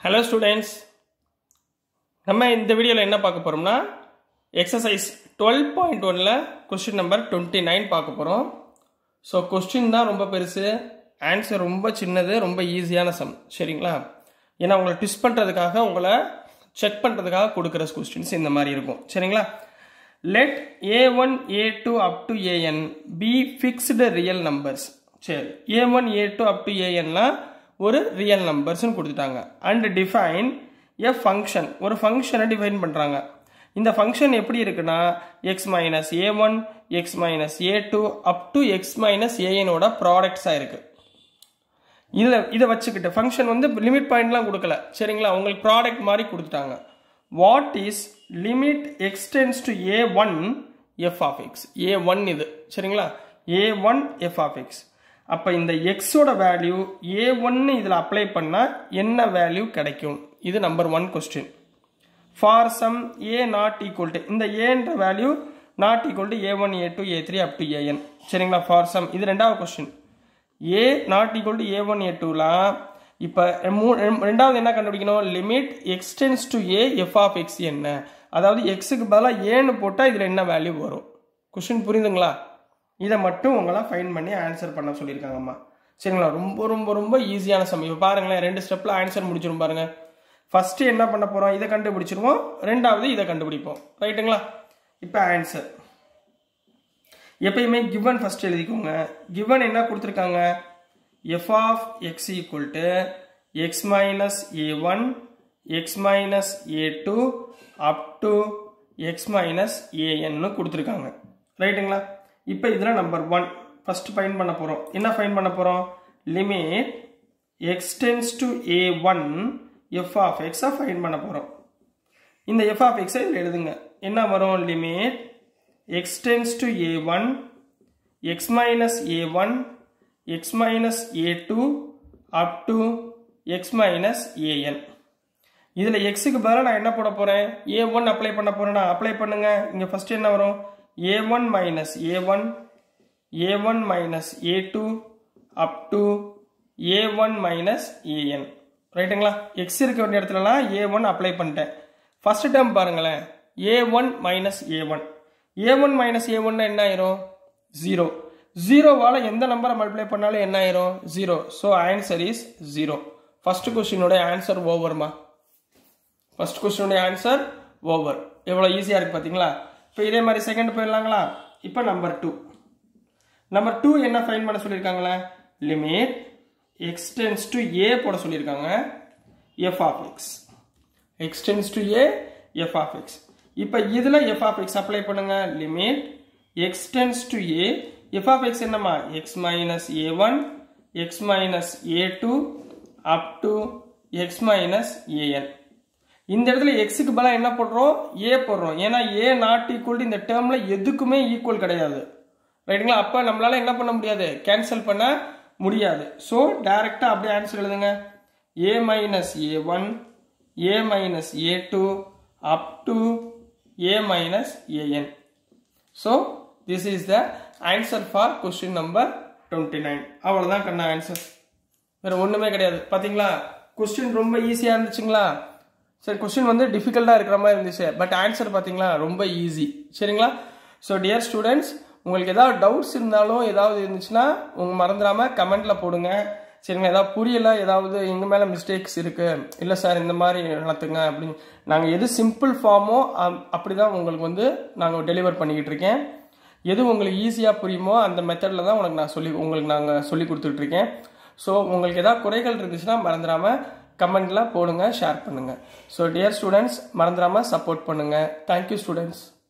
hello students நம்ம இந்த வீடியோவில் என்ன பார்க்க போகிறோம்னா எக்ஸசைஸ் டுவெல் பாயிண்ட் ஒனில் கொஸ்டின் நம்பர் டுவெண்ட்டி நைன் பார்க்க போகிறோம் ஸோ கொஸ்டின் தான் ரொம்ப பெருசு ஆன்சர் ரொம்ப சின்னது ரொம்ப ஈஸியான சம் சரிங்களா ஏன்னா உங்களை ட்விஸ்ட் பண்ணுறதுக்காக உங்களை செக் பண்ணுறதுக்காக கொடுக்குற கொஸ்டின்ஸ் இந்த மாதிரி இருக்கும் சரிங்களா let A one A two up to A N be fixed real numbers சரி A one A two up to ஏஎன்லாம் ஒரு ரியல் நம்பர்ஸ்னு கொடுத்துட்டாங்க அண்ட் டிஃபைன் எ ஃபங்க்ஷன் ஒரு ஃபங்க்ஷனை டிஃபைன் பண்ணுறாங்க இந்த ஃபங்க்ஷன் எப்படி இருக்குன்னா X minus A one X minus A two up to X minus ஏஎனோட ப்ராடக்ட்ஸாக இருக்குது இதில் இதை வச்சுக்கிட்டு ஃபங்க்ஷன் வந்து லிமிட் பாயிண்ட்லாம் கொடுக்கல சரிங்களா உங்களுக்கு ப்ராடக்ட் மாதிரி கொடுத்துட்டாங்க what is limit x tends to A one F of X A one இது சரிங்களா A one F of X அப்போ இந்த எக்ஸோட வேல்யூ ஏ ஒன்னு இதில் அப்ளை பண்ணால் என்ன வேல்யூ கிடைக்கும் இது number one question for some A not equal to இந்த ஏன்ற value not equal to A one A two A three up to A N சரிங்களா ஃபார் சம் இது ரெண்டாவது question A not equal to A one A டூலாம் இப்போ மூ ரெண்டாவது என்ன கண்டுபிடிக்கணும் limit x tends to A F of X என்ன அதாவது எக்ஸுக்கு பதிலாக ஏன்னு போட்டால் இதில் என்ன வேல்யூ வரும் கொஸ்டின் புரியுதுங்களா இதை மட்டும் உங்களை ஃபைன் பண்ணி ஆன்சர் பண்ண சொல்லியிருக்காங்கம்மா சரிங்களா ரொம்ப ரொம்ப ரொம்ப ஈஸியான சம் இப்போ பாருங்களேன் ரெண்டு ஸ்டெப்பில் ஆன்சர் முடிச்சிடும் பாருங்க ஃபஸ்ட்டு என்ன பண்ண போகிறோம் இதை கண்டுபிடிச்சிருவோம் ரெண்டாவது இதை கண்டுபிடிப்போம் ரைட்டுங்களா இப்போ ஆன்சர் எப்பயுமே கிவன் ஃபஸ்ட் எழுதிக்கோங்க கிவன் என்ன கொடுத்துருக்காங்க F of X equal to X minus A one X minus A two up to X minus ஏஎன்னு கொடுத்துருக்காங்க ரைட்டுங்களா இப்போ இதில் நம்பர் ஒன் ஃபஸ்ட் ஃபைன் பண்ண போகிறோம் என்ன ஃபைன் பண்ண போகிறோம் limit x tends to A one F of எக்ஸை ஃபைன் பண்ண போகிறோம் இந்த எஃப் ஆஃப் எக்ஸை இதில் எழுதுங்க என்ன வரும் limit x tends to A one X minus A one X minus A two up to X minus A N இதில் எக்ஸுக்கு பதிலாக நான் என்ன போட போகிறேன் ஏ ஒன் அப்ளை பண்ண போகிறேன்னா அப்ளை பண்ணுங்க இங்கே ஃபஸ்ட்டு என்ன வரும் A one minus A one A one minus A two up to A one minus A N ரைட்டுங்களா எக்ஸ் இருக்க வேண்டிய இடத்துலலாம் ஏ ஒன் அப்ளை பண்ணிட்டேன் ஃபர்ஸ்ட் டேர்ம் பாருங்களேன் A one minus A one A one minus A ஒன்னா என்ன ஆயிரும் zero ஜீரோவால் எந்த நம்பரை மல்டிப்ளை பண்ணாலும் என்ன ஆயிரும் zero so answer is zero first கொஸ்டினோட ஆன்சர் ஓவர்மா ஃபர்ஸ்ட் கொஸ்டினுடைய ஆன்சர் ஓவர் எவ்வளோ ஈஸியாக இருக்குது பார்த்தீங்களா இப்போ இதே மாதிரி செகண்ட் போயிடலாங்களா இப்போ நம்பர் டூ நம்பர் டூ என்ன ஃபைன் பண்ண சொல்லியிருக்காங்களே லிமிட் எக்ஸ்டென்ஸ் டு ஏ போட சொல்லியிருக்காங்க F of X x tends to A F of X இப்போ இதில் எஃப் ஆஃப் எக்ஸ் அப்ளை பண்ணுங்க limit x tends to A F of X என்னம்மா X minus A one X minus A two up to X minus A N இந்த இடத்துல எக்ஸுக்கு பதிலாக என்ன போடுறோம் ஏ போடுறோம் ஏன்னா ஏ நாட் ஈக்குவல் இந்த டேர்ம்ல எதுக்குமே ஈக்குவல் கிடையாது ரைட்டுங்களா அப்போ நம்மளால என்ன பண்ண முடியாது கேன்சல் பண்ண முடியாது ஸோ டைரக்டா அப்படியே ஆன்சர் எழுதுங்க A minus A one A minus A two up to A minus A N so this is the answer for question number twenty nine அவ்வளோதான் கண்ணா ஆன்சர் வேற ஒன்றுமே கிடையாது பார்த்தீங்களா கொஸ்டின் ரொம்ப ஈஸியாக இருந்துச்சுங்களா சரி கொஸ்டின் வந்து டிஃபிகல்ட்டாக இருக்கிற மாதிரி இருந்துச்சு பட் ஆன்சர் பார்த்தீங்களா ரொம்ப ஈஸி சரிங்களா ஸோ டியர் ஸ்டூடெண்ட்ஸ் உங்களுக்கு ஏதாவது டவுட்ஸ் இருந்தாலும் ஏதாவது இருந்துச்சுன்னா உங்கள் மறந்துடாமல் கமெண்ட்டில் போடுங்க சரிங்களா ஏதாவது புரியல ஏதாவது எங்கள் மேலே மிஸ்டேக்ஸ் இருக்குது இல்லை சார் இந்த மாதிரி நடத்துங்க அப்படின்னு நாங்கள் எது சிம்பிள் ஃபார்மோ அப்படி தான் உங்களுக்கு வந்து நாங்கள் டெலிவர் பண்ணிக்கிட்டு இருக்கேன் எது உங்களுக்கு ஈஸியாக புரியுமோ அந்த மெத்தடில் தான் உனக்கு நான் சொல்லி உங்களுக்கு நாங்கள் சொல்லி கொடுத்துட்ருக்கேன் ஸோ உங்களுக்கு ஏதாவது குறைகள் இருந்துச்சுன்னா மறந்துடாமல் கமெண்ட்ல போடுங்க ஷேர் பண்ணுங்க ஸோ டியர் ஸ்டூடெண்ட்ஸ் மறந்துடாமல் சப்போர்ட் பண்ணுங்க தேங்க்யூ ஸ்டூடெண்ட்ஸ்